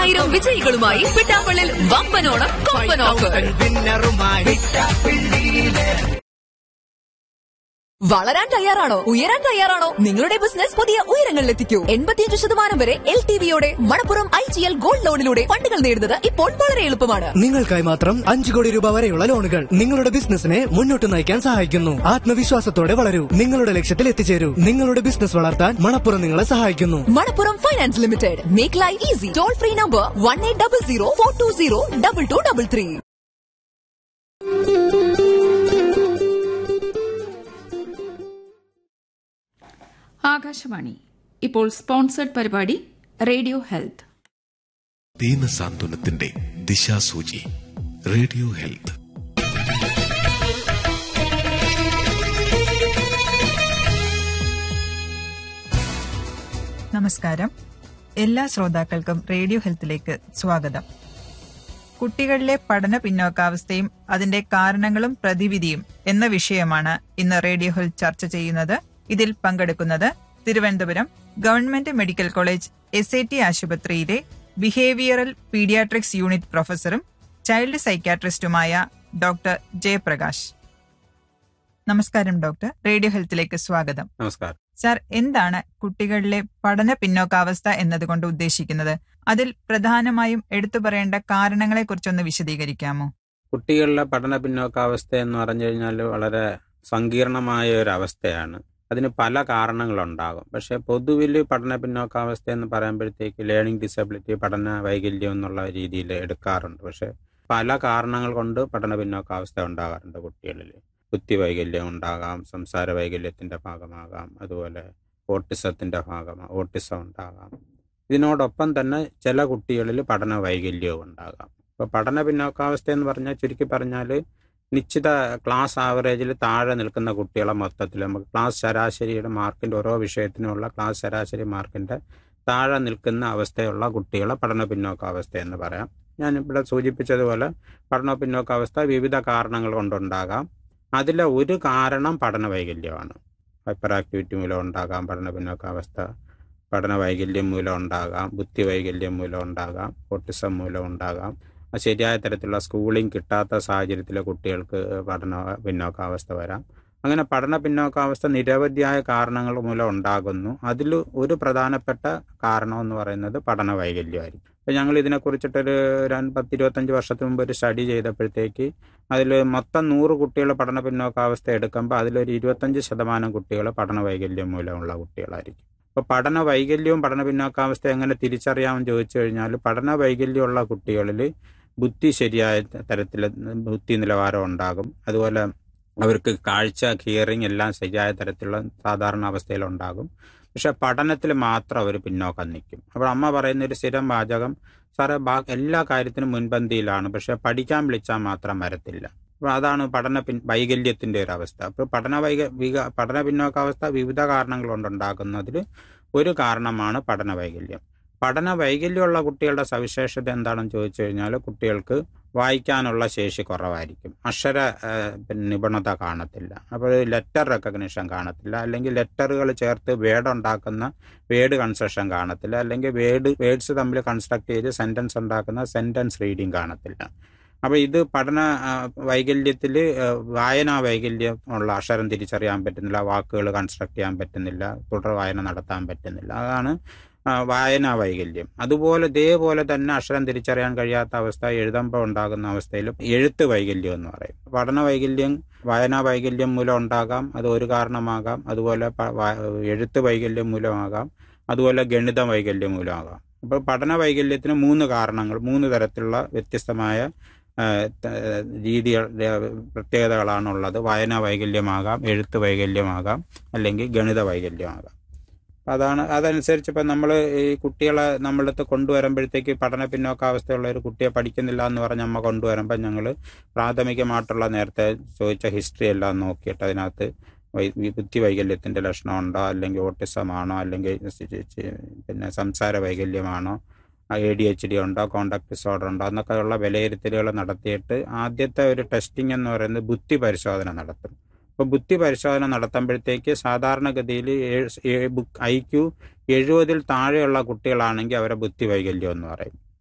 പതിനായിരം വിജയികളുമായി പിട്ടാപ്പള്ളിൽ വമ്പനോണം കൊമ്പൻ ഓഫർ വളരാൻ തയ്യാറാണോ ഉയരാൻ തയ്യാറാണോ നിങ്ങളുടെ ബിസിനസ് പുതിയ ഉയരങ്ങളിലെത്തിക്കൂ എൺപത്തിയഞ്ച് ശതമാനം വരെ എൽ ടി വിയോടെ Manappuram I G L gold ലോണിലൂടെ ഫണ്ടുകൾ നേടുന്നത് ഇപ്പോൾ വളരെ എളുപ്പമാണ് നിങ്ങൾക്കായി മാത്രം അഞ്ചു കോടി രൂപ വരെയുള്ള ലോണുകൾ നിങ്ങളുടെ ബിസിനസിനെ മുന്നോട്ട് നയിക്കാൻ സഹായിക്കുന്നു ആത്മവിശ്വാസത്തോടെ വളരൂ നിങ്ങളുടെ ലക്ഷ്യത്തിൽ എത്തിച്ചേരൂ നിങ്ങളുടെ ബിസിനസ് വളർത്താൻ മണപ്പുറം നിങ്ങളെ സഹായിക്കുന്നു Manappuram finance limited make life easy toll free number one eight double zero four two zero double two double three Akashvani ഇപ്പോൾ സ്പോൺസർഡ് പരിപാടി റേഡിയോ ഹെൽത്ത് ദീനസാന്ത്വനത്തിന്റെ ദിശാസൂചി റേഡിയോ ഹെൽത്ത് നമസ്കാരം എല്ലാ ശ്രോതാക്കൾക്കും റേഡിയോ ഹെൽത്തിലേക്ക് സ്വാഗതം കുട്ടികളിലെ പഠന പിന്നോക്കാവസ്ഥയും അതിന്റെ കാരണങ്ങളും പ്രതിവിധിയും എന്ന വിഷയമാണ് ഇന്ന് റേഡിയോ ഹെൽത്ത് ചർച്ച ചെയ്യുന്നത് ഇതിൽ പങ്കെടുക്കുന്നത് Thiruvananthapuram government medical college S I T ആശുപത്രിയിലെ ബിഹേവിയറൽ പീഡിയാട്രിക്സ് യൂണിറ്റ് പ്രൊഫസറും ചൈൽഡ് സൈക്യാട്രിസ്റ്റുമായ ഡോക്ടർ ജയപ്രകാശ് നമസ്കാരം ഡോക്ടർ റേഡിയോ ഹെൽത്തിലേക്ക് സ്വാഗതം നമസ്കാരം സാർ എന്താണ് കുട്ടികളിലെ പഠന പിന്നോക്കാവസ്ഥ എന്നതുകൊണ്ട് ഉദ്ദേശിക്കുന്നത് അതിൽ പ്രധാനമായും എടുത്തു പറയേണ്ട കാരണങ്ങളെ കുറിച്ചൊന്ന് വിശദീകരിക്കാമോ കുട്ടികളിലെ പഠന പിന്നോക്കാവസ്ഥ എന്ന് പറഞ്ഞു കഴിഞ്ഞാൽ വളരെ സങ്കീർണമായ ഒരു അവസ്ഥയാണ് അതിന് പല കാരണങ്ങളുണ്ടാകും പക്ഷെ പൊതുവിൽ പഠന പിന്നോക്കാവസ്ഥ എന്ന് പറയുമ്പോഴത്തേക്ക് ലേണിംഗ് ഡിസബിലിറ്റി പഠന വൈകല്യം എന്നുള്ള രീതിയിൽ എടുക്കാറുണ്ട് പക്ഷെ പല കാരണങ്ങൾ കൊണ്ട് പഠന പിന്നോക്കാവസ്ഥ ഉണ്ടാകാറുണ്ട് കുട്ടികളിൽ ബുദ്ധി വൈകല്യം ഉണ്ടാകാം സംസാര വൈകല്യത്തിന്റെ ഭാഗമാകാം അതുപോലെ ഓട്ടിസത്തിന്റെ ഭാഗമാ ഓട്ടിസം ഉണ്ടാകാം ഇതിനോടൊപ്പം തന്നെ ചില കുട്ടികളിൽ പഠന വൈകല്യവും ഉണ്ടാകാം ഇപ്പോൾ പഠന പിന്നോക്കാവസ്ഥ എന്ന് പറഞ്ഞാൽ ചുരുക്കി പറഞ്ഞാൽ നിശ്ചിത ക്ലാസ് ആവറേജിൽ താഴെ നിൽക്കുന്ന കുട്ടികളെ മൊത്തത്തിൽ നമുക്ക് ക്ലാസ് ശരാശരിയുടെ മാർക്കിൻ്റെ ഓരോ വിഷയത്തിനുമുള്ള ക്ലാസ് ശരാശരി മാർക്കിൻ്റെ താഴെ നിൽക്കുന്ന അവസ്ഥയുള്ള കുട്ടികളെ പഠന പിന്നോക്കാവസ്ഥ എന്ന് പറയാം ഞാൻ ഇവിടെ സൂചിപ്പിച്ചതുപോലെ പഠന പിന്നോക്കാവസ്ഥ വിവിധ കാരണങ്ങൾ കൊണ്ടുണ്ടാകാം അതിലെ ഒരു കാരണം പഠന വൈകല്യമാണ് ഹൈപ്പർ ആക്ടിവിറ്റി മൂലം ഉണ്ടാകാം പഠന പിന്നോക്കാവസ്ഥ പഠന വൈകല്യം മൂലം ഉണ്ടാകാം ബുദ്ധി വൈകല്യം മൂലം ഉണ്ടാകാം ഓട്ടിസം മൂലം ഉണ്ടാകാം ആ ശരിയായ തരത്തിലുള്ള സ്കൂളിംഗ് കിട്ടാത്ത സാഹചര്യത്തിലെ കുട്ടികൾക്ക് പഠന പിന്നോക്കാവസ്ഥ വരാം അങ്ങനെ പഠന പിന്നോക്കാവസ്ഥ നിരവധിയായ കാരണങ്ങൾ മൂലം ഉണ്ടാകുന്നു അതിൽ ഒരു പ്രധാനപ്പെട്ട കാരണം എന്ന് പറയുന്നത് പഠന വൈകല്യമായിരിക്കും അപ്പോൾ ഞങ്ങൾ ഇതിനെക്കുറിച്ചിട്ടൊരു രണ്ട് പത്ത് ഇരുപത്തഞ്ച് വർഷത്തിന് മുമ്പ് ഒരു സ്റ്റഡി ചെയ്തപ്പോഴത്തേക്ക് അതിൽ മൊത്തം നൂറ് കുട്ടികൾ പഠന പിന്നോക്കാവസ്ഥ എടുക്കുമ്പോൾ അതിലൊരു ഇരുപത്തഞ്ച് ശതമാനം കുട്ടികൾ പഠന വൈകല്യം മൂലമുള്ള കുട്ടികളായിരിക്കും അപ്പോൾ പഠന വൈകല്യവും പഠന പിന്നോക്കാവസ്ഥ എങ്ങനെ തിരിച്ചറിയാമെന്ന് ചോദിച്ചു കഴിഞ്ഞാൽ പഠന വൈകല്യമുള്ള കുട്ടികളിൽ ബുദ്ധി ശരിയായ തരത്തിൽ ബുദ്ധി നിലവാരം ഉണ്ടാകും അതുപോലെ അവർക്ക് കാഴ്ച ഹിയറിംഗ് എല്ലാം ശരിയായ തരത്തിലുള്ള സാധാരണ അവസ്ഥയിലുണ്ടാകും പക്ഷെ പഠനത്തിൽ മാത്രം അവർ പിന്നോക്കം നിൽക്കും അപ്പോൾ അമ്മ പറയുന്ന ഒരു സ്ഥിരം വാചകം സാറേ ബാ എല്ലാ കാര്യത്തിനും മുൻപന്തിയിലാണ് പക്ഷെ പഠിക്കാൻ വിളിച്ചാൽ മാത്രം വരത്തില്ല അപ്പോൾ അതാണ് പഠന പിൻ വൈകല്യത്തിൻ്റെ ഒരു അവസ്ഥ അപ്പോൾ പഠന വൈക വിക പഠന പിന്നോക്കാവസ്ഥ വിവിധ കാരണങ്ങൾ കൊണ്ടുണ്ടാകുന്നതിൽ ഒരു കാരണമാണ് പഠന വൈകല്യം പഠന വൈകല്യമുള്ള കുട്ടികളുടെ സവിശേഷത എന്താണെന്ന് ചോദിച്ചു കഴിഞ്ഞാൽ കുട്ടികൾക്ക് വായിക്കാനുള്ള ശേഷി കുറവായിരിക്കും അക്ഷര നിപുണത കാണത്തില്ല അപ്പോൾ ലെറ്റർ റെക്കഗ്നിഷൻ കാണത്തില്ല അല്ലെങ്കിൽ ലെറ്ററുകൾ ചേർത്ത് വേർഡ് ഉണ്ടാക്കുന്ന വേർഡ് കൺസ്ട്രക്ഷൻ കാണത്തില്ല അല്ലെങ്കിൽ വേർഡ് വേർഡ്സ് തമ്മിൽ കൺസ്ട്രക്ട് ചെയ്ത് സെൻറ്റൻസ് ഉണ്ടാക്കുന്ന സെൻറ്റൻസ് റീഡിങ് കാണത്തില്ല അപ്പോൾ ഇത് പഠന വൈകല്യത്തിൽ വായനാ വൈകല്യം ഉള്ള അക്ഷരം തിരിച്ചറിയാൻ പറ്റുന്നില്ല വാക്കുകൾ കൺസ്ട്രക്ട് ചെയ്യാൻ പറ്റുന്നില്ല തുടർ വായന നടത്താൻ പറ്റുന്നില്ല അതാണ് വായനാ വൈകല്യം അതുപോലെ ഇതേപോലെ തന്നെ അക്ഷരം തിരിച്ചറിയാൻ കഴിയാത്ത അവസ്ഥ എഴുതുമ്പോൾ ഉണ്ടാകുന്ന അവസ്ഥയിൽ എഴുത്ത് വൈകല്യം എന്ന് പറയും പഠന വൈകല്യം വായനാ വൈകല്യം മൂലം ഉണ്ടാകാം അത് ഒരു കാരണമാകാം അതുപോലെ എഴുത്ത് വൈകല്യം മൂലമാകാം അതുപോലെ ഗണിത വൈകല്യം മൂലമാകാം അപ്പോൾ പഠന വൈകല്യത്തിന് മൂന്ന് കാരണങ്ങൾ മൂന്ന് തരത്തിലുള്ള വ്യത്യസ്തമായ രീതി പ്രത്യേകതകളാണുള്ളത് വായനാ വൈകല്യമാകാം എഴുത്ത് വൈകല്യമാകാം അല്ലെങ്കിൽ ഗണിത വൈകല്യമാകാം അതാണ് അതനുസരിച്ച് ഇപ്പം നമ്മൾ ഈ കുട്ടികളെ നമ്മളടുത്ത് കൊണ്ടുവരുമ്പോഴത്തേക്ക് പഠന പിന്നോക്കാവസ്ഥയുള്ള ഒരു കുട്ടിയെ പഠിക്കുന്നില്ല എന്ന് പറഞ്ഞ് അമ്മ കൊണ്ടുവരുമ്പോൾ ഞങ്ങൾ പ്രാഥമികമായിട്ടുള്ള നേരത്തെ ചോദിച്ച ഹിസ്റ്ററി എല്ലാം നോക്കിയിട്ട് അതിനകത്ത് ബുദ്ധി വൈകല്യത്തിൻ്റെ ലക്ഷണമുണ്ടോ അല്ലെങ്കിൽ ഓട്ടിസമാണോ അല്ലെങ്കിൽ പിന്നെ സംസാര വൈകല്യമാണോ എ ഡി എച്ച് ഡി ഉണ്ടോ കോണ്ടാക്ട് ഡിസോർഡർ ഉണ്ടോ എന്നൊക്കെയുള്ള വിലയിരുത്തലുകൾ നടത്തിയിട്ട് ആദ്യത്തെ ഒരു ടെസ്റ്റിംഗ് എന്ന് പറയുന്നത് ബുദ്ധി പരിശോധന നടത്തും അപ്പോൾ ബുദ്ധി പരിശോധന നടത്തുമ്പോഴത്തേക്ക് സാധാരണഗതിയിൽ ഐ ക്യു എഴുപതിൽ താഴെയുള്ള കുട്ടികളാണെങ്കിൽ അവരെ ബുദ്ധി വൈകല്യം എന്ന് പറയും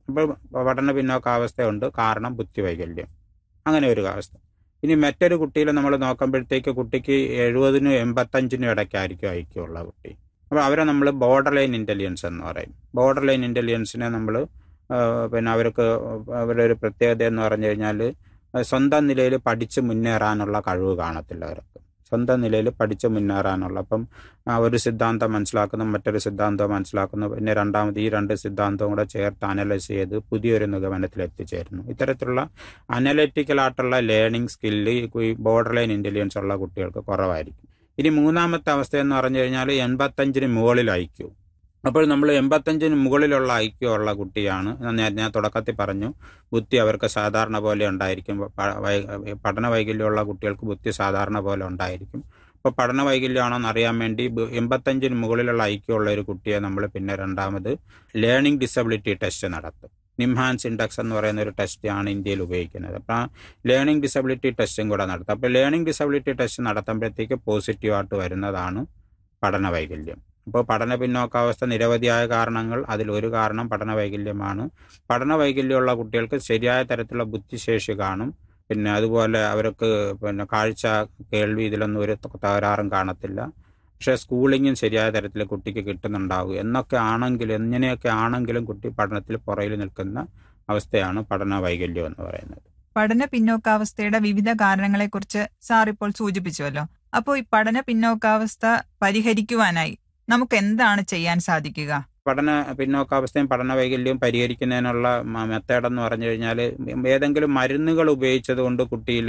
അപ്പോൾ പഠന പിന്നോക്കാവസ്ഥയുണ്ട് കാരണം ബുദ്ധിവൈകല്യം അങ്ങനെ ഒരു അവസ്ഥ ഇനി മറ്റൊരു കുട്ടിയിൽ നമ്മൾ നോക്കുമ്പോഴത്തേക്ക് കുട്ടിക്ക് എഴുപതിനും എൺപത്തഞ്ചിനും ഇടയ്ക്കായിരിക്കും ഐക്യമുള്ള കുട്ടി അപ്പോൾ അവരെ നമ്മൾ ബോർഡർ ലൈൻ ഇൻ്റലിജൻസ് എന്ന് പറയും ബോർഡർ ലൈൻ ഇൻ്റലിജൻസിനെ നമ്മൾ പിന്നെ അവർക്ക് അവരുടെ ഒരു പ്രത്യേകത എന്ന് പറഞ്ഞു കഴിഞ്ഞാൽ സ്വന്തം നിലയിൽ പഠിച്ച് മുന്നേറാനുള്ള കഴിവ് കാണത്തില്ല അവർക്ക് സ്വന്തം നിലയിൽ പഠിച്ച് മുന്നേറാനുള്ള അപ്പം ആ ഒരു സിദ്ധാന്തം മനസ്സിലാക്കുന്നു മറ്റൊരു സിദ്ധാന്തം മനസ്സിലാക്കുന്നു പിന്നെ രണ്ടാമത് ഈ രണ്ട് സിദ്ധാന്തവും കൂടെ ചേർത്ത് അനലൈസ് ചെയ്ത് പുതിയൊരു നിഗമനത്തിൽ എത്തിച്ചേരുന്നു ഇത്തരത്തിലുള്ള അനലറ്റിക്കലായിട്ടുള്ള ലേണിംഗ് സ്കില്ല് ഈ ബോർഡർ ലൈൻ ഇൻ്റലിജൻസ് ഉള്ള കുട്ടികൾക്ക് കുറവായിരിക്കും ഇനി മൂന്നാമത്തെ അവസ്ഥ എന്ന് പറഞ്ഞു കഴിഞ്ഞാൽ എൺപത്തഞ്ചിന് മുകളിൽ ഐക്യു അപ്പോൾ നമ്മൾ എൺപത്തഞ്ചിന് മുകളിലുള്ള ഐക്യമുള്ള കുട്ടിയാണ് ഞാൻ ഞാൻ തുടക്കത്തിൽ പറഞ്ഞു ബുദ്ധി അവർക്ക് സാധാരണ പോലെ ഉണ്ടായിരിക്കും പ- വൈ- പഠന വൈകല്യമുള്ള കുട്ടികൾക്ക് ബുദ്ധി സാധാരണ പോലെ ഉണ്ടായിരിക്കും അപ്പോൾ പഠന വൈകല്യമാണോ എന്ന് അറിയാൻ വേണ്ടി ബ- എൺപത്തഞ്ചിന് മുകളിലുള്ള ഐക്യമുള്ള ഒരു കുട്ടിയെ നമ്മൾ പിന്നെ രണ്ടാമത് ലേണിംഗ് ഡിസബിലിറ്റി ടെസ്റ്റ് നടത്തും നിംഹാൻസ് ഇൻഡെക്സ് എന്ന് പറയുന്ന ഒരു ടെസ്റ്റ് ആണ് ഇന്ത്യയിൽ ഉപയോഗിക്കുന്നത് അപ്പോൾ ആ ലേണിംഗ് ഡിസബിലിറ്റി ടെസ്റ്റും കൂടെ നടത്തും അപ്പോൾ ലേണിംഗ് ഡിസബിലിറ്റി ടെസ്റ്റ് നടത്തുമ്പോഴത്തേക്ക് പോസിറ്റീവായിട്ട് വരുന്നതാണ് പഠന വൈകല്യം അപ്പോൾ പഠന പിന്നോക്കാവസ്ഥ നിരവധിയായ കാരണങ്ങൾ അതിലൊരു കാരണം പഠന വൈകല്യമാണ് പഠന വൈകല്യമുള്ള കുട്ടികൾക്ക് ശരിയായ തരത്തിലുള്ള ബുദ്ധിശേഷി കാണും പിന്നെ അതുപോലെ അവർക്ക് പിന്നെ കാഴ്ച കേൾവി ഇതിലൊന്നും ഒരു തകരാറും കാണത്തില്ല പക്ഷേ സ്കൂളിങ്ങും ശരിയായ തരത്തിൽ കുട്ടിക്ക് കിട്ടുന്നുണ്ടാവും എന്നൊക്കെ ആണെങ്കിൽ എങ്ങനെയൊക്കെ ആണെങ്കിലും കുട്ടി പഠനത്തിൽ പുറകിൽ നിൽക്കുന്ന അവസ്ഥയാണ് പഠന വൈകല്യം എന്ന് പറയുന്നത് പഠന പിന്നോക്കാവസ്ഥയുടെ വിവിധ കാരണങ്ങളെക്കുറിച്ച് സാർ ഇപ്പോൾ സൂചിപ്പിച്ചുവല്ലോ അപ്പോൾ ഈ പഠന പിന്നോക്കാവസ്ഥ പരിഹരിക്കുവാനായി നമുക്ക് എന്താണ് ചെയ്യാൻ സാധിക്കുക പഠന പിന്നോക്കാവസ്ഥയും പഠന വൈകല്യവും പരിഹരിക്കുന്നതിനുള്ള മെത്തേഡ് എന്ന് പറഞ്ഞു കഴിഞ്ഞാൽ ഏതെങ്കിലും മരുന്നുകൾ ഉപയോഗിച്ചത് കൊണ്ട് കുട്ടിയിൽ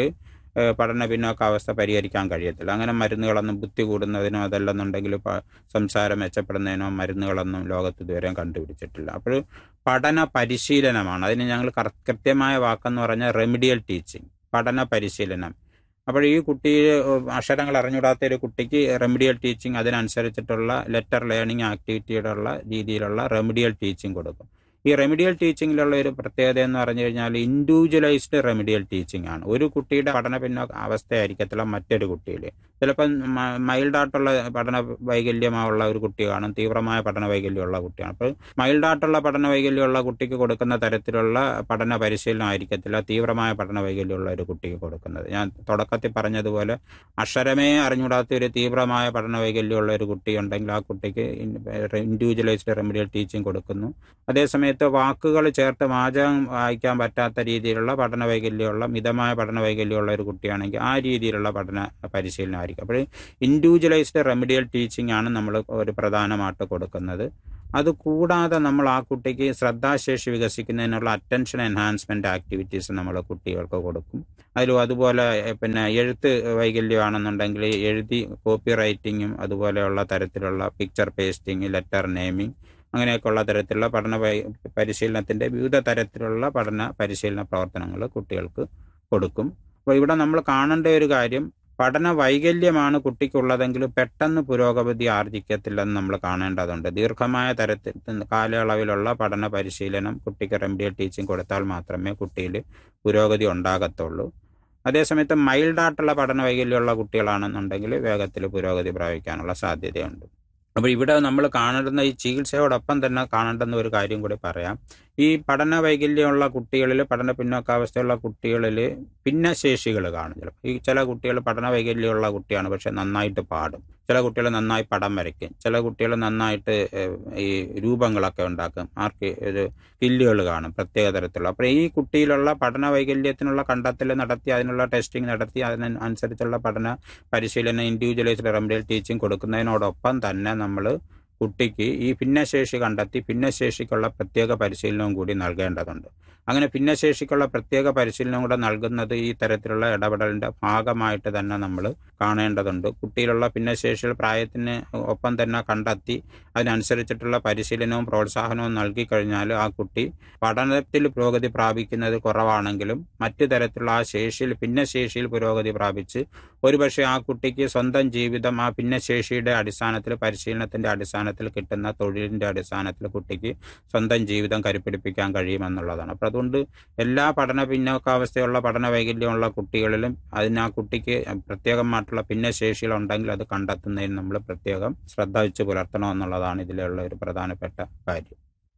പഠന പിന്നോക്കാവസ്ഥ പരിഹരിക്കാൻ കഴിയത്തില്ല അങ്ങനെ മരുന്നുകളൊന്നും ബുദ്ധി കൂടുന്നതിനോ അതല്ലെന്നുണ്ടെങ്കിൽ പ- സംസാരം മെച്ചപ്പെടുന്നതിനോ മരുന്നുകളൊന്നും ലോകത്ത് ഇതുവരെ കണ്ടുപിടിച്ചിട്ടില്ല അപ്പോൾ പഠന പരിശീലനമാണ് അതിന് ഞങ്ങൾ കറ- കൃത്യമായ വാക്കെന്ന് പറഞ്ഞാൽ റെമിഡിയൽ ടീച്ചിങ് പഠന പരിശീലനം അപ്പോൾ ഈ കുട്ടി അക്ഷരങ്ങൾ അറിഞ്ഞുകൂടാത്ത ഒരു കുട്ടിക്ക് റെമിഡിയൽ ടീച്ചിങ് അതിനനുസരിച്ചിട്ടുള്ള ലെറ്റർ ലേണിംഗ് ആക്ടിവിറ്റിയുടെ ഉള്ള രീതിയിലുള്ള റെമിഡിയൽ ടീച്ചിങ് കൊടുക്കും ഈ റെമിഡിയൽ ടീച്ചിങ്ങിലുള്ള ഒരു പ്രത്യേകത എന്ന് പറഞ്ഞു കഴിഞ്ഞാൽ ഇൻഡിവിജ്വലൈസ്ഡ് റെമിഡിയൽ ടീച്ചിങ് ആണ് ഒരു കുട്ടിയുടെ പഠന പിന്നോക്ക അവസ്ഥയായിരിക്കത്തില്ല മറ്റൊരു കുട്ടിയിൽ ചിലപ്പം മൈൽഡായിട്ടുള്ള പഠന വൈകല്യമുള്ള ഒരു കുട്ടി കാണും തീവ്രമായ പഠന വൈകല്യമുള്ള കുട്ടിയാണ് അപ്പോൾ മൈൽഡായിട്ടുള്ള പഠന വൈകല്യമുള്ള കുട്ടിക്ക് കൊടുക്കുന്ന തരത്തിലുള്ള പഠന പരിശീലനം ആയിരിക്കത്തില്ല തീവ്രമായ പഠന വൈകല്യമുള്ള ഒരു കുട്ടിക്ക് കൊടുക്കുന്നത് ഞാൻ തുടക്കത്തിൽ പറഞ്ഞതുപോലെ അക്ഷരമേ അറിഞ്ഞുകൂടാത്ത ഒരു തീവ്രമായ പഠന വൈകല്യമുള്ള ഒരു കുട്ടി ഉണ്ടെങ്കിൽ ആ കുട്ടിക്ക് ഇൻഡിവിജ്വലൈസ്ഡ് റെമഡിയൽ ടീച്ചിങ് കൊടുക്കുന്നു അതേസമയത്ത് വാക്കുകൾ ചേർത്ത് വാചകം വായിക്കാൻ പറ്റാത്ത രീതിയിലുള്ള പഠന വൈകല്യമുള്ള മിതമായ പഠന വൈകല്യമുള്ള ഒരു കുട്ടിയാണെങ്കിൽ ആ രീതിയിലുള്ള പഠന പരിശീലനമായിരിക്കും അപ്പോൾ ഇൻഡിവിജ്വലൈസ്ഡ് റെമഡിയൽ ടീച്ചിങ് ആണ് നമ്മൾ ഒരു പ്രധാനമായിട്ട് കൊടുക്കുന്നത് അതുകൂടാതെ നമ്മൾ ആ കുട്ടിക്ക് ശ്രദ്ധാശേഷി വികസിക്കുന്നതിനുള്ള അറ്റൻഷൻ എൻഹാൻസ്മെന്റ് ആക്ടിവിറ്റീസ് നമ്മൾ കുട്ടികൾക്ക് കൊടുക്കും അതിലും അതുപോലെ എഹ്, പിന്നെ എഴുത്ത് വൈകല്യമാണെന്നുണ്ടെങ്കിൽ എഴുതി കോപ്പി റൈറ്റിങ്ങും അതുപോലെയുള്ള തരത്തിലുള്ള പിക്ചർ പേസ്റ്റിംഗ് ലെറ്റർ നെയിമിംഗ് അങ്ങനെയൊക്കെയുള്ള തരത്തിലുള്ള പഠന പരി- പരിശീലനത്തിന്റെ വിവിധ തരത്തിലുള്ള പഠന പരിശീലന പ്രവർത്തനങ്ങൾ കുട്ടികൾക്ക് കൊടുക്കും അപ്പോൾ ഇവിടെ നമ്മൾ കാണേണ്ട ഒരു കാര്യം പഠന വൈകല്യമാണ് കുട്ടിക്കുള്ളതെങ്കിൽ പെട്ടെന്ന് പുരോഗതി ആർജിക്കത്തില്ലെന്ന് നമ്മൾ കാണേണ്ടതുണ്ട് ദീർഘമായ തരത്തിൽ കാലയളവിലുള്ള പഠന പരിശീലനം കുട്ടിക്ക് റെമഡിയൽ ടീച്ചിങ് കൊടുത്താൽ മാത്രമേ കുട്ടിയിൽ പുരോഗതി ഉണ്ടാകത്തുള്ളൂ അതേസമയത്ത് മൈൽഡായിട്ടുള്ള പഠന വൈകല്യമുള്ള കുട്ടികളാണെന്നുണ്ടെങ്കിൽ വേഗത്തിൽ പുരോഗതി പ്രാപിക്കാനുള്ള സാധ്യതയുണ്ട് അപ്പോൾ ഇവിടെ നമ്മൾ കാണേണ്ടുന്ന ഈ ചികിത്സയോടൊപ്പം തന്നെ കാണേണ്ടുന്ന ഒരു കാര്യം കൂടി പറയാം ഈ പഠന വൈകല്യമുള്ള കുട്ടികളിൽ പഠന പിന്നോക്കാവസ്ഥയുള്ള കുട്ടികളിൽ ഭിന്നശേഷികൾ കാണും ചിലപ്പോൾ ഈ ചില കുട്ടികൾ പഠന വൈകല്യമുള്ള കുട്ടിയാണ് പക്ഷെ നന്നായിട്ട് പാടും ചില കുട്ടികൾ നന്നായി പടം വരയ്ക്കും ചില കുട്ടികൾ നന്നായിട്ട് ഏഹ്, ഈ രൂപങ്ങളൊക്കെ ഉണ്ടാക്കും ആർക്ക് ഒരു സ്കില്ലുകൾ കാണും പ്രത്യേക തരത്തിലുള്ള അപ്പോൾ ഈ കുട്ടിയിലുള്ള പഠന വൈകല്യത്തിനുള്ള കണ്ടെത്തൽ നടത്തി അതിനുള്ള ടെസ്റ്റിംഗ് നടത്തി അതിനനുസരിച്ചുള്ള പഠന പരിശീലനം ഇൻഡിവിജ്വലൈസ്ഡ് റെമഡിയൽ ടീച്ചിങ് കൊടുക്കുന്നതിനോടൊപ്പം തന്നെ നമ്മൾ കുട്ടിക്ക് ഈ ഭിന്നശേഷി കണ്ടെത്തി ഭിന്നശേഷിക്കുള്ള പ്രത്യേക പരിശീലനവും കൂടി നൽകേണ്ടതുണ്ട് അങ്ങനെ ഭിന്നശേഷിക്കുള്ള പ്രത്യേക പരിശീലനം കൂടെ നൽകുന്നത് ഈ തരത്തിലുള്ള ഇടപെടലിന്റെ ഭാഗമായിട്ട് തന്നെ നമ്മൾ കാണേണ്ടതുണ്ട് കുട്ടിയിലുള്ള ഭിന്നശേഷികൾ പ്രായത്തിന് ഒപ്പം തന്നെ കണ്ടെത്തി അതിനനുസരിച്ചിട്ടുള്ള പരിശീലനവും പ്രോത്സാഹനവും നൽകി കഴിഞ്ഞാൽ ആ കുട്ടി പഠനത്തിൽ പുരോഗതി പ്രാപിക്കുന്നത് കുറവാണെങ്കിലും മറ്റു തരത്തിലുള്ള ആ ശേഷിയിൽ ഭിന്നശേഷിയിൽ പുരോഗതി പ്രാപിച്ച് ഒരുപക്ഷെ ആ കുട്ടിക്ക് സ്വന്തം ജീവിതം ആ ഭിന്നശേഷിയുടെ അടിസ്ഥാനത്തിൽ പരിശീലനത്തിന്റെ അടിസ്ഥാനത്തിൽ കിട്ടുന്ന തൊഴിലിന്റെ അടിസ്ഥാനത്തിൽ കുട്ടിക്ക് സ്വന്തം ജീവിതം കരുപ്പിടിപ്പിക്കാൻ കഴിയുമെന്നുള്ളതാണ് അപ്പോൾ അതുകൊണ്ട് എല്ലാ പഠന പിന്നോക്കാവസ്ഥയുള്ള പഠന വൈകല്യമുള്ള കുട്ടികളിലും അതിന് ആ കുട്ടിക്ക് പ്രത്യേകമായിട്ടുള്ള ഭിന്നശേഷികളുണ്ടെങ്കിൽ അത് കണ്ടെത്തുന്നതിന് നമ്മൾ പ്രത്യേകം ശ്രദ്ധ വെച്ച് പുലർത്തണമെന്നുള്ളതാണ് ഇതിലുള്ള ഒരു പ്രധാനപ്പെട്ട കാര്യം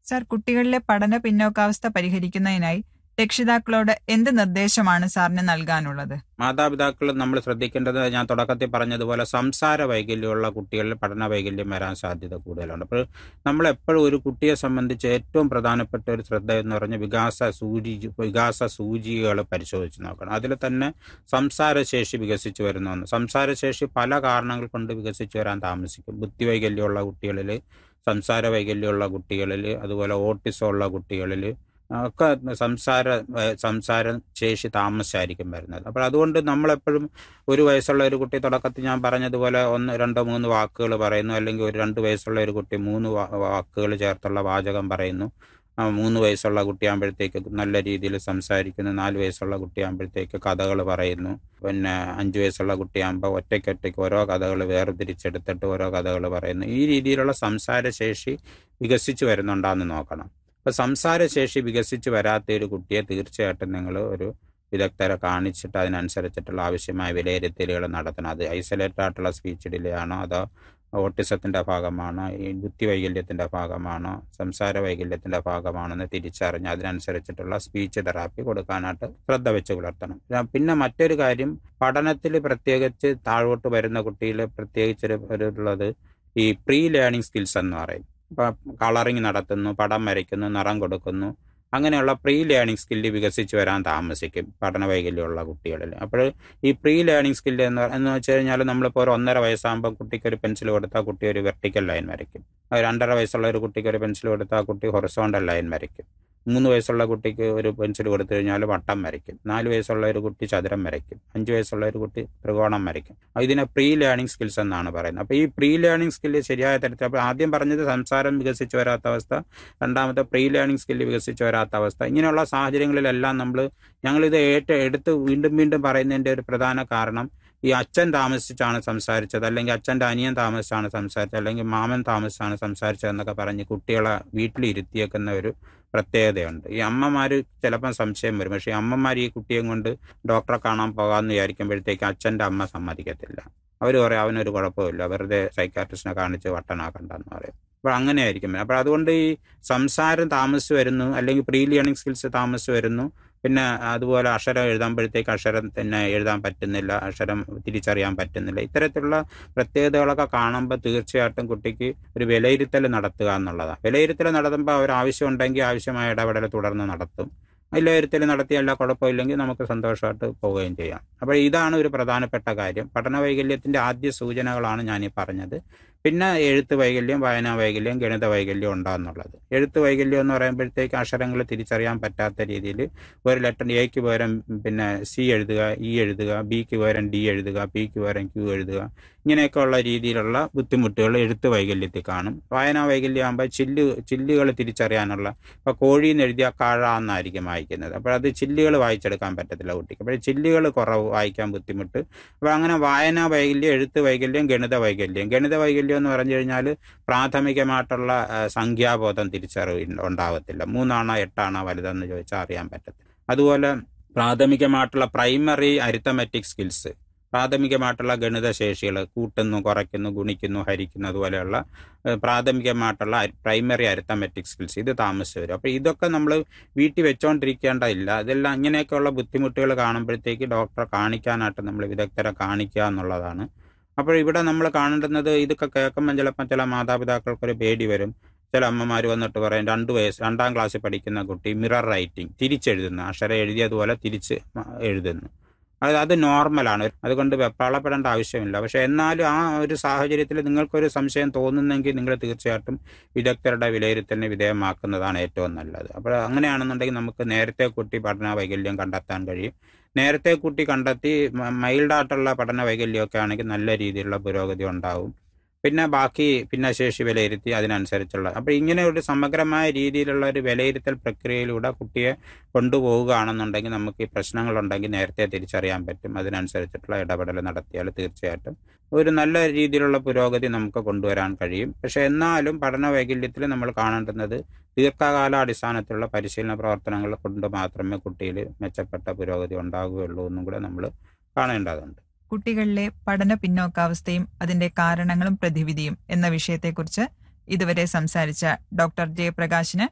സാർ കുട്ടികളിലെ പഠന പിന്നോക്കാവസ്ഥ പരിഹരിക്കുന്നതിനായി രക്ഷിതാക്കളോട് എന്ത് നിർദ്ദേശമാണ് സാറിന് നൽകാനുള്ളത് മാതാപിതാക്കൾ നമ്മൾ ശ്രദ്ധിക്കേണ്ടത് ഞാൻ തുടക്കത്തിൽ പറഞ്ഞതുപോലെ സംസാര വൈകല്യമുള്ള കുട്ടികളിൽ പഠന വൈകല്യം വരാൻ സാധ്യത കൂടുതലുണ്ട് അപ്പോൾ നമ്മൾ എപ്പോഴും ഒരു കുട്ടിയെ സംബന്ധിച്ച് ഏറ്റവും പ്രധാനപ്പെട്ട ഒരു ശ്രദ്ധ എന്ന് പറഞ്ഞാൽ വികാസ സൂചി വികാസ സൂചികകൾ പരിശോധിച്ച് നോക്കണം അതിൽ തന്നെ സംസാരശേഷി വികസിച്ച് വരുന്ന സംസാരശേഷി പല കാരണങ്ങൾ കൊണ്ട് വികസിച്ച് വരാൻ താമസിക്കും ബുദ്ധിവൈകല്യമുള്ള കുട്ടികളിൽ സംസാര വൈകല്യമുള്ള കുട്ടികളിൽ അതുപോലെ ഓട്ടിസം ഉള്ള കുട്ടികളിൽ ഒക്കെ സംസാര സംസാര ശേഷി താമസിച്ചായിരിക്കും വരുന്നത് അപ്പോൾ അതുകൊണ്ട് നമ്മളെപ്പോഴും ഒരു വയസ്സുള്ള ഒരു കുട്ടി തുടക്കത്തിൽ ഞാൻ പറഞ്ഞതുപോലെ ഒന്ന് രണ്ടോ മൂന്ന് വാക്കുകൾ പറയുന്നു അല്ലെങ്കിൽ ഒരു രണ്ട് വയസ്സുള്ള ഒരു കുട്ടി മൂന്ന് വാക്കുകൾ ചേർത്തുള്ള വാചകം പറയുന്നു മൂന്ന് വയസ്സുള്ള കുട്ടിയാകുമ്പോഴത്തേക്ക് നല്ല രീതിയിൽ സംസാരിക്കുന്നു നാല് വയസ്സുള്ള കുട്ടിയാകുമ്പോഴത്തേക്ക് കഥകൾ പറയുന്നു പിന്നെ അഞ്ച് വയസ്സുള്ള കുട്ടിയാകുമ്പോൾ ഒറ്റയ്ക്കൊറ്റയ്ക്ക് ഓരോ കഥകൾ വേർതിരിച്ചെടുത്തിട്ട് ഓരോ കഥകൾ പറയുന്നു ഈ രീതിയിലുള്ള സംസാരശേഷി വികസിച്ച് വരുന്നുണ്ടാന്ന് നോക്കണം അപ്പോൾ സംസാരശേഷി വികസിച്ച് വരാത്ത ഒരു കുട്ടിയെ തീർച്ചയായിട്ടും നിങ്ങൾ ഒരു വിദഗ്ധരെ കാണിച്ചിട്ട് അതിനനുസരിച്ചിട്ടുള്ള ആവശ്യമായ വിലയിരുത്തലുകൾ നടത്തണം അത് ഐസൊലേറ്റഡ് ആയിട്ടുള്ള സ്പീച്ച് ഡിലേ ആണോ അതോ ഓട്ടിസത്തിൻ്റെ ഭാഗമാണോ ഈ ബുദ്ധി വൈകല്യത്തിൻ്റെ ഭാഗമാണോ സംസാര വൈകല്യത്തിൻ്റെ ഭാഗമാണോ എന്ന് തിരിച്ചറിഞ്ഞ് അതിനനുസരിച്ചിട്ടുള്ള സ്പീച്ച് തെറാപ്പി കൊടുക്കാനായിട്ട് ശ്രദ്ധ വെച്ച് പുലർത്തണം പിന്നെ മറ്റൊരു കാര്യം പഠനത്തിൽ പ്രത്യേകിച്ച് താഴോട്ട് വരുന്ന കുട്ടിയിൽ പ്രത്യേകിച്ച് ഒരു ഉള്ളത് ഈ പ്രീ ലേണിംഗ് സ്കിൽസ് എന്ന് പറയും ഇപ്പം കളറിങ് നടത്തുന്നു പടം വരയ്ക്കുന്നു നിറം കൊടുക്കുന്നു അങ്ങനെയുള്ള പ്രീ ലേണിംഗ് സ്കില്ല് വികസിച്ച് വരാൻ താമസിക്കും പഠന വൈകല്യമുള്ള കുട്ടികളിൽ അപ്പോൾ ഈ പ്രീ ലേണിംഗ് സ്കില്ല് എന്ന് എന്ന് വെച്ച് കഴിഞ്ഞാൽ നമ്മളിപ്പോൾ ഒരു ഒന്നര വയസ്സാകുമ്പോൾ കുട്ടിക്ക് ഒരു പെൻസിൽ കൊടുത്താൽ കുട്ടി ഒരു വെർട്ടിക്കൽ ലൈൻ വരയ്ക്കും രണ്ടര വയസ്സുള്ള ഒരു കുട്ടിക്ക് ഒരു പെൻസിൽ കൊടുത്താൽ കുട്ടി ഹൊറിസോണ്ടൽ ലൈൻ വരയ്ക്കും മൂന്ന് വയസ്സുള്ള കുട്ടിക്ക് ഒരു പെൻസിൽ കൊടുത്തു കഴിഞ്ഞാൽ വട്ടം വരയ്ക്കും നാല് വയസ്സുള്ള ഒരു കുട്ടി ചതുരം വരയ്ക്കും അഞ്ച് വയസ്സുള്ള ഒരു കുട്ടി ത്രികോണം വരയ്ക്കും ഇതിനെ പ്രീ ലേണിംഗ് സ്കിൽസ് എന്നാണ് പറയുന്നത് അപ്പോൾ ഈ പ്രീ ലേണിംഗ് സ്കില്ല് ശരിയായ തരത്തിൽ അപ്പോൾ ആദ്യം പറഞ്ഞത് സംസാരം വികസിച്ച് വരാത്ത അവസ്ഥ രണ്ടാമത്തെ പ്രീ ലേണിംഗ് സ്കില്ല് വികസിച്ച് വരാത്ത അവസ്ഥ ഇങ്ങനെയുള്ള സാഹചര്യങ്ങളിലെല്ലാം നമ്മൾ ഞങ്ങളിത് ഏറ്റ എടുത്ത് വീണ്ടും വീണ്ടും പറയുന്നതിൻ്റെ ഒരു പ്രധാന കാരണം ഈ അച്ഛൻ താമസിച്ചാണ് സംസാരിച്ചത് അല്ലെങ്കിൽ അച്ഛൻ്റെ അനിയൻ താമസിച്ചാണ് സംസാരിച്ചത് അല്ലെങ്കിൽ മാമൻ താമസിച്ചാണ് സംസാരിച്ചത് എന്നൊക്കെ പറഞ്ഞ് കുട്ടികളെ വീട്ടിലിരുത്തിയേക്കുന്ന ഒരു പ്രത്യേകതയുണ്ട് ഈ അമ്മമാർ ചിലപ്പം സംശയം വരും പക്ഷേ ഈ അമ്മമാർ ഈ കുട്ടിയെ കൊണ്ട് ഡോക്ടറെ കാണാൻ പോകാമെന്ന് വിചാരിക്കുമ്പോഴത്തേക്ക് അച്ഛൻ്റെ അമ്മ സമ്മതിക്കത്തില്ല അവർ പറയും അവനൊരു കുഴപ്പമില്ല വെറുതെ സൈക്കാട്രിസ്റ്റിനെ കാണിച്ച് വട്ടനാക്കണ്ടെന്ന് പറയും അപ്പോൾ അങ്ങനെയായിരിക്കും അപ്പോൾ അതുകൊണ്ട് ഈ സംസാരം താമസിച്ച് വരുന്നു അല്ലെങ്കിൽ പ്രീ ലേണിംഗ് സ്കിൽസ് താമസിച്ച് വരുന്നു പിന്നെ അതുപോലെ അക്ഷരം എഴുതുമ്പോഴത്തേക്ക് അക്ഷരം തന്നെ എഴുതാൻ പറ്റുന്നില്ല അക്ഷരം തിരിച്ചറിയാൻ പറ്റുന്നില്ല ഇത്തരത്തിലുള്ള പ്രത്യേകതകളൊക്കെ കാണുമ്പോൾ തീർച്ചയായിട്ടും കുട്ടിക്ക് ഒരു വിലയിരുത്തൽ നടത്തുക എന്നുള്ളതാണ് വിലയിരുത്തൽ നടത്തുമ്പോൾ അവർ ആവശ്യമുണ്ടെങ്കിൽ ആവശ്യമായ ഇടപെടൽ തുടർന്ന് നടത്തും വിലയിരുത്തൽ നടത്തിയല്ല കുഴപ്പമില്ലെങ്കിൽ നമുക്ക് സന്തോഷമായിട്ട് പോവുകയും ചെയ്യാം അപ്പോൾ ഇതാണ് ഒരു പ്രധാനപ്പെട്ട കാര്യം പഠന വൈകല്യത്തിൻ്റെ ആദ്യ സൂചനകളാണ് ഞാൻ ഈ പറഞ്ഞത് പിന്നെ എഴുത്ത് വൈകല്യം വായനാ വൈകല്യം ഗണിത വൈകല്യം ഉണ്ടാകുന്നുള്ളത് എഴുത്ത് വൈകല്യം എന്ന് പറയുമ്പോഴത്തേക്ക് അക്ഷരങ്ങൾ തിരിച്ചറിയാൻ പറ്റാത്ത രീതിയിൽ ഒരു ലെറ്റർ എക്ക് പകരം പിന്നെ സി എഴുതുക ഇ എഴുതുക ബിക്ക് പകരം ഡി എഴുതുക പിക്ക് പകരം ക്യൂ എഴുതുക ഇങ്ങനെയൊക്കെയുള്ള രീതിയിലുള്ള ബുദ്ധിമുട്ടുകൾ എഴുത്ത് വൈകല്യത്തിൽ കാണും വായനാ വൈകല്യം ആകുമ്പോൾ ചില്ല് ചില്ലുകൾ തിരിച്ചറിയാനുള്ള ഇപ്പോൾ കോഴിന്ന് എഴുതിയ കാഴ എന്നായിരിക്കും വായിക്കുന്നത് അപ്പോൾ അത് ചില്ലുകൾ വായിച്ചെടുക്കാൻ പറ്റത്തില്ല കുട്ടിക്ക് അപ്പോൾ ചില്ലുകൾ കുറവ് വായിക്കാൻ ബുദ്ധിമുട്ട് അപ്പോൾ അങ്ങനെ വായനാ വൈകല്യം എഴുത്ത് വൈകല്യം ഗണിത വൈകല്യം ഗണിത വൈകല്യം എന്ന് പറഞ്ഞു കഴിഞ്ഞാൽ പ്രാഥമികമായിട്ടുള്ള സംഖ്യാബോധം തിരിച്ചറിവ് ഉണ്ടാവത്തില്ല മൂന്നാണോ എട്ടാണോ വലുതെന്ന് ചോദിച്ചാൽ അറിയാൻ പറ്റത്തില്ല അതുപോലെ പ്രാഥമികമായിട്ടുള്ള പ്രൈമറി അരിത്തമെറ്റിക് സ്കിൽസ് പ്രാഥമികമായിട്ടുള്ള ഗണിത ശേഷികൾ കൂട്ടുന്നു കുറയ്ക്കുന്നു ഗുണിക്കുന്നു ഹരിക്കുന്നു അതുപോലെയുള്ള പ്രാഥമികമായിട്ടുള്ള പ്രൈമറി അരിത്തമെറ്റിക് സ്കിൽസ് ഇത് താമസിച്ച് വരും അപ്പോൾ ഇതൊക്കെ നമ്മൾ വീട്ടിൽ വെച്ചോണ്ടിരിക്കേണ്ടതില്ല ഇതെല്ലാം ഇങ്ങനെയൊക്കെയുള്ള ബുദ്ധിമുട്ടുകൾ കാണുമ്പോഴത്തേക്ക് ഡോക്ടറെ കാണിക്കാനായിട്ട് നമ്മൾ വിദഗ്ധരെ കാണിക്കുക എന്നുള്ളതാണ് അപ്പോൾ ഇവിടെ നമ്മൾ കാണേണ്ടുന്നത് ഇതൊക്കെ കേൾക്കുമ്പോൾ ചിലപ്പോൾ ചില മാതാപിതാക്കൾക്കൊരു പേടി വരും ചില അമ്മമാർ വന്നിട്ട് പറയും രണ്ട് വയസ്സ് രണ്ടാം ക്ലാസ്സിൽ പഠിക്കുന്ന കുട്ടി മിറർ റൈറ്റിംഗ് തിരിച്ചെഴുതുന്നു അക്ഷരം എഴുതിയതുപോലെ തിരിച്ച് എഴുതുന്നു അത് അത് നോർമലാണ് അതുകൊണ്ട് വെപ്രാളപ്പെടേണ്ട ആവശ്യമില്ല പക്ഷേ എന്നാലും ആ ഒരു സാഹചര്യത്തിൽ നിങ്ങൾക്കൊരു സംശയം തോന്നുന്നെങ്കിൽ നിങ്ങൾ തീർച്ചയായിട്ടും വിദഗ്ധരുടെ വിലയിരുത്തലിന് വിധേയമാക്കുന്നതാണ് ഏറ്റവും നല്ലത് അപ്പോൾ അങ്ങനെയാണെന്നുണ്ടെങ്കിൽ നമുക്ക് നേരത്തെ കുട്ടി പഠന വൈകല്യം കണ്ടെത്താൻ കഴിയും നേരത്തെ കുട്ടി കണ്ടെത്തി മൈൽഡായിട്ടുള്ള പഠന വൈകല്യമൊക്കെ ആണെങ്കിൽ നല്ല രീതിയിലുള്ള പുരോഗതി ഉണ്ടാവും പിന്നെ ബാക്കി ഭിന്നശേഷി വിലയിരുത്തി അതിനനുസരിച്ചുള്ള അപ്പോൾ ഇങ്ങനെ ഒരു സമഗ്രമായ രീതിയിലുള്ള ഒരു വിലയിരുത്തൽ പ്രക്രിയയിലൂടെ കുട്ടിയെ കൊണ്ടുപോവുകയാണെന്നുണ്ടെങ്കിൽ നമുക്ക് ഈ പ്രശ്നങ്ങളുണ്ടെങ്കിൽ നേരത്തെ തിരിച്ചറിയാൻ പറ്റും അതിനനുസരിച്ചിട്ടുള്ള ഇടപെടൽ നടത്തിയാൽ തീർച്ചയായിട്ടും ഒരു നല്ല രീതിയിലുള്ള പുരോഗതി നമുക്ക് കൊണ്ടുവരാൻ കഴിയും പക്ഷെ എന്നാലും പഠന വൈകല്യത്തിൽ നമ്മൾ കാണേണ്ടുന്നത് ദീർഘകാലാടിസ്ഥാനത്തിലുള്ള പരിശീലന പ്രവർത്തനങ്ങൾ കൊണ്ട് മാത്രമേ കുട്ടിയിൽ മെച്ചപ്പെട്ട പുരോഗതി ഉണ്ടാകുകയുള്ളൂ എന്നും കൂടെ നമ്മൾ കാണേണ്ടതുണ്ട് കുട്ടികളിലെ പഠന പിന്നോക്കാവസ്ഥയും അതിന്റെ കാരണങ്ങളും പ്രതിവിധിയും എന്ന വിഷയത്തെക്കുറിച്ച് ഇതുവരെ സംസാരിച്ച ഡോക്ടർ ജയപ്രകാശിന്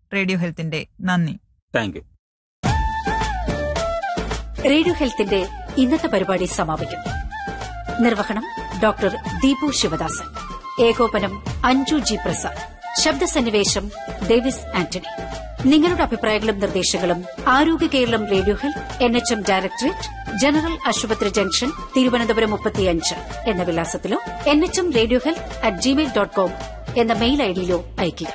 റേഡിയോ ഹെൽത്തിന്റെ നന്ദി താങ്ക് യു റേഡിയോ ഹെൽത്തിന്റെ ഇന്നത്തെ പരിപാടി സമാപിക്കുന്നു നിർവഹണം ഡോക്ടർ ദീപു ശിവദാസൻ ഏകോപനം അഞ്ജു ജി പ്രസാദ് ശബ്ദസന്നിവേശം ഡേവിസ് ആന്റണി നിങ്ങളുടെ അഭിപ്രായങ്ങളും നിർദ്ദേശങ്ങളും ആരോഗ്യ Keralam radio health N H M directorate general ആശുപത്രി ജംഗ്ഷൻ തിരുവനന്തപുരം മുപ്പത്തിയഞ്ച് എന്ന വിലാസത്തിലോ N H M radio health at Gmail dot com എന്ന മെയിൽ ഐഡിയിലോ അയയ്ക്കുക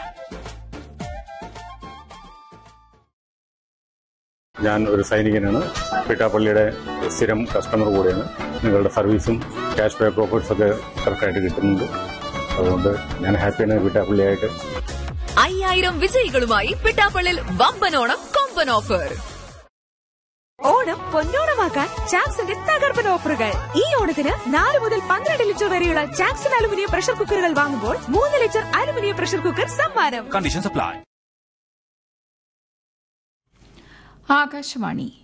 ഞാൻ ഒരു സൈനികനാണ് പിട്ടാപ്പള്ളിയുടെ സ്ഥിരം കസ്റ്റമർ കൂടെയാണ് നിങ്ങളുടെ സർവീസും ക്യാഷ് ബാക്ക് ഓഫേഴ്സ് ഒക്കെ കറക്റ്റായിട്ട് കിട്ടുന്നുണ്ട് അതുകൊണ്ട് ഞാൻ ഹാപ്പിയാണ് പിട്ടാപ്പള്ളിയായിട്ട് അയ്യായിരം വിജയികളുമായി പിട്ടാപ്പള്ളിൽ വമ്പനോണം കൊമ്പൻ ഓഫർ ഓണം പൊന്നോണമാക്കാൻ ചാക്സിന്റെ തകർപ്പൻ ഓഫറുകൾ ഈ ഓണത്തിന് നാല് മുതൽ പന്ത്രണ്ട് ലിറ്റർ വരെയുള്ള ചാക്സൺ അലുമിനിയം പ്രഷർ കുക്കറുകൾ വാങ്ങുമ്പോൾ മൂന്ന് ലിറ്റർ അലുമിനിയം പ്രഷർ കുക്കർ സമ്മാനം കണ്ടീഷൻ സപ്ലൈ ആകാശവാണി